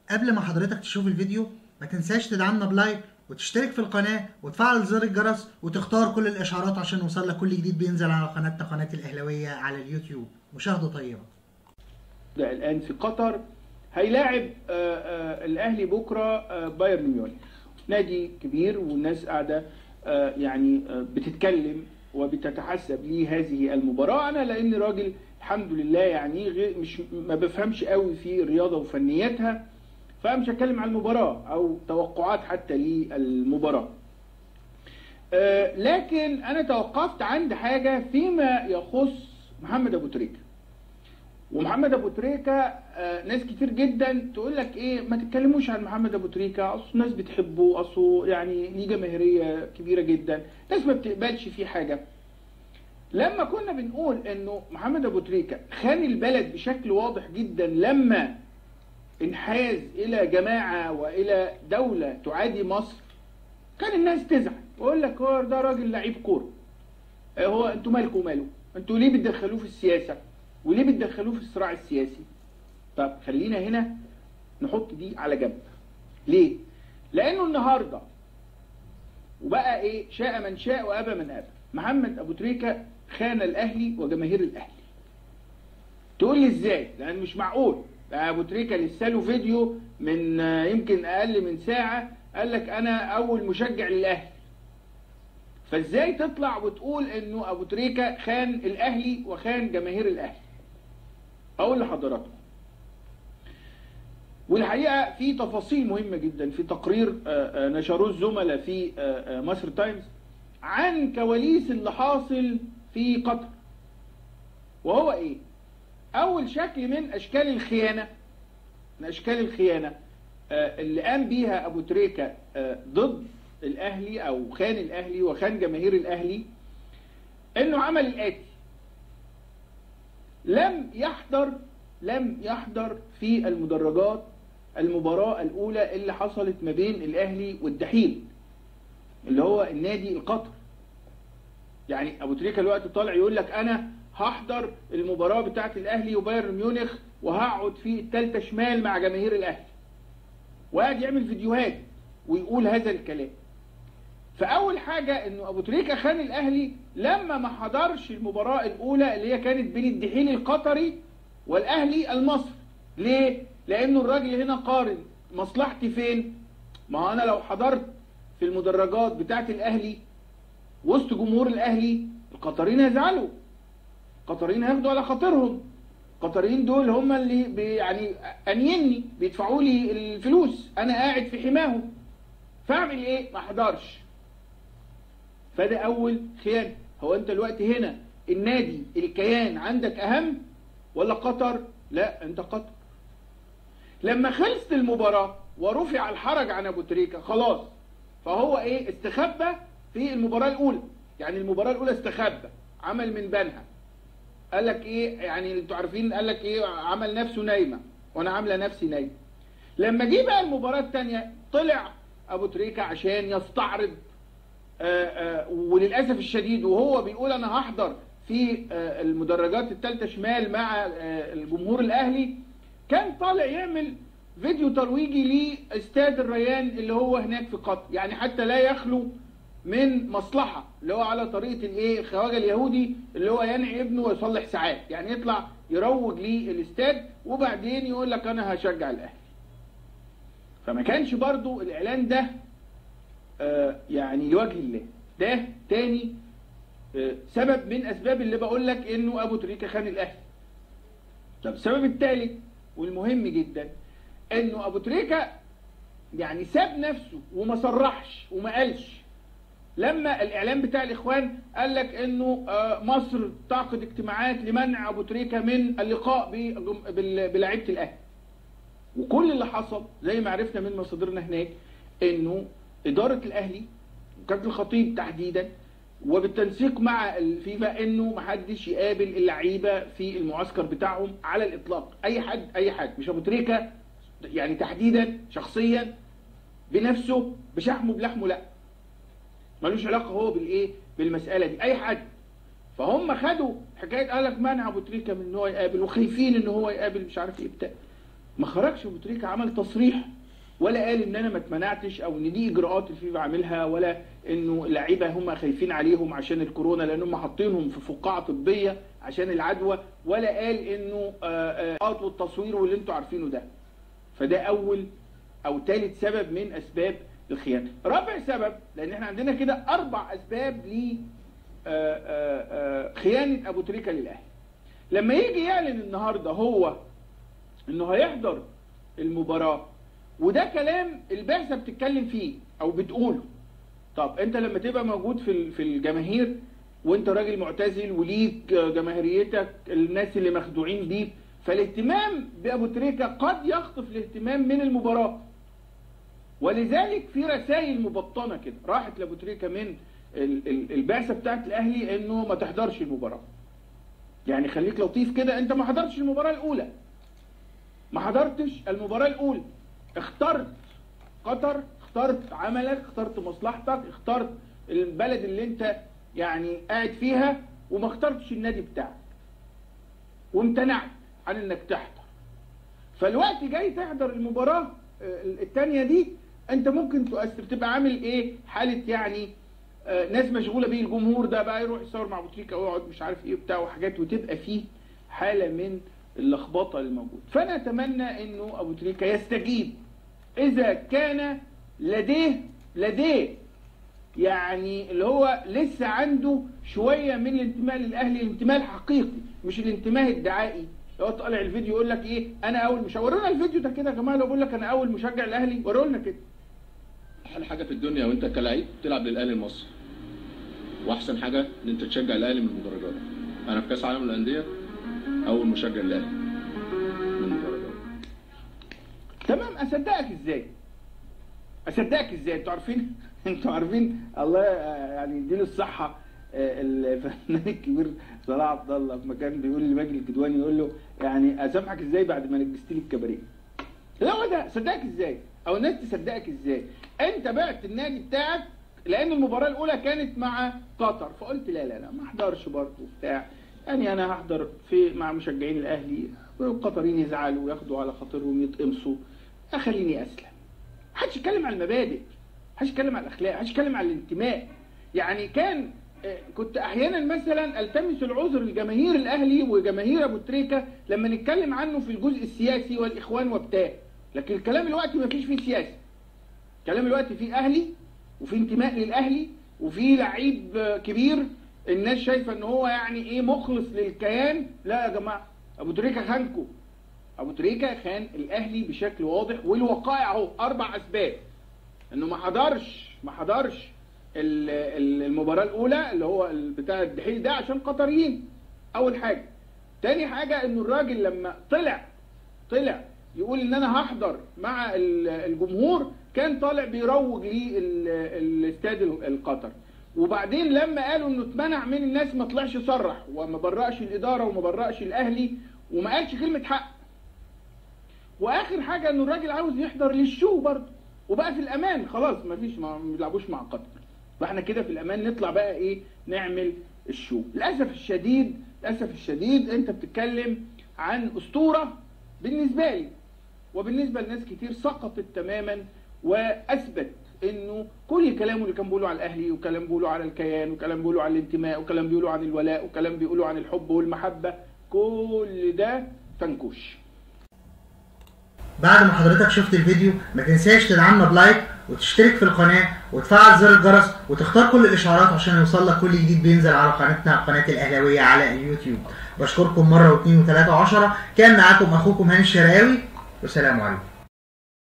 قبل ما حضرتك تشوف الفيديو ما تنساش تدعمنا بلايك وتشترك في القناة وتفعل زر الجرس وتختار كل الإشعارات عشان يوصلك كل جديد بينزل على قناتنا قناة الأهلاوية على اليوتيوب مشاهدة طيبة ده الان في قطر هيلاعب آه، آه، الاهلي بكره آه، بايرن ميونخ نادي كبير والناس قاعده آه، يعني آه، بتتكلم وبتتحسب لي هذه المباراه انا لاني راجل الحمد لله يعني غير مش ما بفهمش قوي في الرياضه وفنياتها فمش هتكلم عن المباراه او توقعات حتى للمباراه آه، لكن انا توقفت عند حاجه فيما يخص محمد ابو تريكه ومحمد ابو تريكه آه، ناس كتير جدا تقول لك ايه ما تتكلموش عن محمد ابو تريكه اصل الناس بتحبه اصله يعني ليه جماهيريه كبيره جدا ناس ما بتقبلش فيه حاجه لما كنا بنقول انه محمد ابو تريكه خان البلد بشكل واضح جدا لما انحاز الى جماعه والى دوله تعادي مصر كان الناس تزعل ويقول لك هو ده راجل لعيب كوره آه، هو انتوا مالكم ماله انتوا ليه بتدخلوه في السياسه وليه بتدخلوه في الصراع السياسي طب خلينا هنا نحط دي على جنب ليه لانه النهارده وبقى ايه شاء من شاء وابى من ابى محمد ابو تريكه خان الاهلي وجماهير الاهلي تقول لي ازاي لان مش معقول ده ابو تريكه لسه له فيديو من آه، يمكن اقل من ساعه قال لك انا اول مشجع للاهلي فازاي تطلع وتقول انه ابو تريكه خان الاهلي وخان جماهير الاهلي اقول لحضراتكم والحقيقه في تفاصيل مهمه جدا في تقرير آه، آه، نشروه الزملاء في آه، آه، مصر تايمز عن كواليس اللي حاصل في قطر وهو ايه اول شكل من اشكال الخيانه من اشكال الخيانه آه، اللي قام بيها ابو تريكه آه، ضد الاهلي او خان الاهلي وخان جماهير الاهلي انه عمل الاتي لم يحضر لم يحضر في المدرجات المباراة الأولى اللي حصلت ما بين الأهلي والدحيل اللي هو النادي القطر يعني أبو تريكة الوقت طالع يقول لك أنا هحضر المباراة بتاعت الأهلي وبايرن ميونخ وهقعد في التالتة شمال مع جماهير الأهلي وقاعد يعمل فيديوهات ويقول هذا الكلام فاول حاجه انه ابو تريكه خان الاهلي لما ما حضرش المباراه الاولى اللي هي كانت بين الدحيل القطري والاهلي المصري ليه لانه الراجل هنا قارن مصلحتي فين ما هو انا لو حضرت في المدرجات بتاعه الاهلي وسط جمهور الاهلي القطريين هيزعلوا القطريين هياخدوا على خاطرهم القطريين دول هم اللي بي يعني انيني بيدفعوا لي الفلوس انا قاعد في حماهم فاعمل ايه ما احضرش فده اول خيانه هو انت الوقت هنا النادي الكيان عندك اهم ولا قطر لا انت قطر لما خلصت المباراه ورفع الحرج عن ابو تريكه خلاص فهو ايه استخبى في المباراه الاولى يعني المباراه الاولى استخبى عمل من بنها قال لك ايه يعني انتوا عارفين قال لك ايه عمل نفسه نايمه وانا عامله نفسي نايمه لما جه بقى المباراه الثانيه طلع ابو تريكه عشان يستعرض آه، آه، وللاسف الشديد وهو بيقول انا هحضر في آه، المدرجات الثالثه شمال مع آه، الجمهور الاهلي كان طالع يعمل فيديو ترويجي لاستاد الريان اللي هو هناك في قطر يعني حتى لا يخلو من مصلحه اللي هو على طريقه الايه الخواجه اليهودي اللي هو ينعي ابنه ويصلح ساعات يعني يطلع يروج للاستاد وبعدين يقول لك انا هشجع الاهلي فما كانش برضو الاعلان ده آه، يعني لوجه الله ده تاني آه، سبب من اسباب اللي بقول لك انه ابو تريكه خان الاهلي طب السبب الثالث والمهم جدا انه ابو تريكه يعني ساب نفسه وما صرحش وما قالش لما الاعلام بتاع الاخوان قال لك انه آه، مصر تعقد اجتماعات لمنع ابو تريكه من اللقاء بجم- بال- بلاعيبه الاهلي وكل اللي حصل زي ما عرفنا من مصادرنا هناك انه اداره الاهلي وكابتن الخطيب تحديدا وبالتنسيق مع الفيفا انه محدش يقابل اللعيبه في المعسكر بتاعهم على الاطلاق اي حد اي حد مش ابو تريكه يعني تحديدا شخصيا بنفسه بشحمه بلحمه لا ملوش علاقه هو بالايه بالمساله دي اي حد فهم خدوا حكايه قال لك منع ابو تريكه من ان هو يقابل وخايفين ان هو يقابل مش عارف ايه بتاع ما خرجش ابو تريكه عمل تصريح ولا قال ان انا ما اتمنعتش او ان دي اجراءات الفيفا عاملها ولا انه اللعيبه هم خايفين عليهم عشان الكورونا لان هم حاطينهم في فقاعه طبيه عشان العدوى ولا قال انه اه والتصوير واللي انتوا عارفينه ده فده اول او ثالث سبب من اسباب الخيانه رابع سبب لان احنا عندنا كده اربع اسباب ل خيانه ابو تريكه للاهلي لما يجي يعلن النهارده هو انه هيحضر المباراه وده كلام البعثه بتتكلم فيه او بتقوله طب انت لما تبقى موجود في في الجماهير وانت راجل معتزل وليك جماهيريتك الناس اللي مخدوعين بيك فالاهتمام بابو تريكه قد يخطف الاهتمام من المباراه ولذلك في رسائل مبطنه كده راحت لابو تريكه من البعثه بتاعت الاهلي انه ما تحضرش المباراه يعني خليك لطيف كده انت ما حضرتش المباراه الاولى ما حضرتش المباراه الاولى اخترت قطر اخترت عملك اخترت مصلحتك اخترت البلد اللي انت يعني قاعد فيها وما اخترتش النادي بتاعك وامتنعت عن انك تحضر فالوقت جاي تحضر المباراة الثانية دي انت ممكن تؤثر تبقى عامل ايه حالة يعني ناس مشغولة بيه الجمهور ده بقى يروح يصور مع بوتريكا ويقعد مش عارف ايه بتاع وحاجات وتبقى فيه حالة من اللخبطة اللي موجود فانا اتمنى انه ابو تريكة يستجيب اذا كان لديه لديه يعني اللي هو لسه عنده شويه من الانتماء للاهلي الانتماء الحقيقي مش الانتماء الدعائي لو طالع الفيديو يقول لك ايه انا اول مش ورونا الفيديو ده كده يا جماعه لو بقول لك انا اول مشجع الاهلي وروا لنا كده احلى حاجه في الدنيا وانت كلاعب تلعب للاهلي المصري واحسن حاجه ان انت تشجع الاهلي من المدرجات انا في كاس عالم الانديه اول مشجع للاهلي من المدرجات تمام اصدقك ازاي اصدقك ازاي انتوا عارفين انتوا عارفين الله يعني يديله الصحه الفنان الكبير صلاح عبد الله لما كان بيقول لماجد الكدواني يقول له يعني اسامحك ازاي بعد ما نجست لي الكباريه لا هو ده صدقك ازاي او الناس تصدقك ازاي انت بعت النادي بتاعك لان المباراه الاولى كانت مع قطر فقلت لا لا لا ما احضرش برضه بتاع يعني انا هحضر في مع مشجعين الاهلي والقطريين يزعلوا وياخدوا على خاطرهم يتقمصوا خليني اسلم محدش يتكلم على المبادئ محدش يتكلم على الاخلاق محدش يتكلم على الانتماء يعني كان كنت احيانا مثلا التمس العذر لجماهير الاهلي وجماهير ابو تريكه لما نتكلم عنه في الجزء السياسي والاخوان وبتاع لكن الكلام الوقت ما فيش فيه سياسه الكلام الوقت فيه اهلي وفي انتماء للاهلي وفي لعيب كبير الناس شايفه ان هو يعني ايه مخلص للكيان لا يا جماعه ابو تريكه خانكم ابو تريكه خان الاهلي بشكل واضح والوقائع اهو اربع اسباب انه ما حضرش ما حضرش المباراه الاولى اللي هو بتاع الدحيل ده عشان قطريين اول حاجه تاني حاجه انه الراجل لما طلع طلع يقول ان انا هحضر مع الجمهور كان طالع بيروج للاستاد القطر وبعدين لما قالوا انه اتمنع من الناس ما طلعش صرح وما برأش الاداره وما برأش الاهلي وما قالش كلمه حق واخر حاجه انه الراجل عاوز يحضر للشو برضه وبقى في الامان خلاص ما فيش ما بيلعبوش مع قطر فاحنا كده في الامان نطلع بقى ايه نعمل الشو للاسف الشديد للاسف الشديد انت بتتكلم عن اسطوره بالنسبه لي وبالنسبه لناس كتير سقطت تماما واثبت انه كل كلامه اللي كان بيقوله على الاهلي وكلام بيقوله على الكيان وكلام بيقوله على الانتماء وكلام بيقوله عن الولاء وكلام بيقوله عن الحب والمحبه كل ده فنكوش بعد ما حضرتك شفت الفيديو ما تنساش تدعمنا بلايك وتشترك في القناة وتفعل زر الجرس وتختار كل الاشعارات عشان يوصل لك كل جديد بينزل على قناتنا قناة الاهلاوية على اليوتيوب بشكركم مرة واثنين وثلاثة وعشرة كان معاكم اخوكم هاني الشراوي والسلام عليكم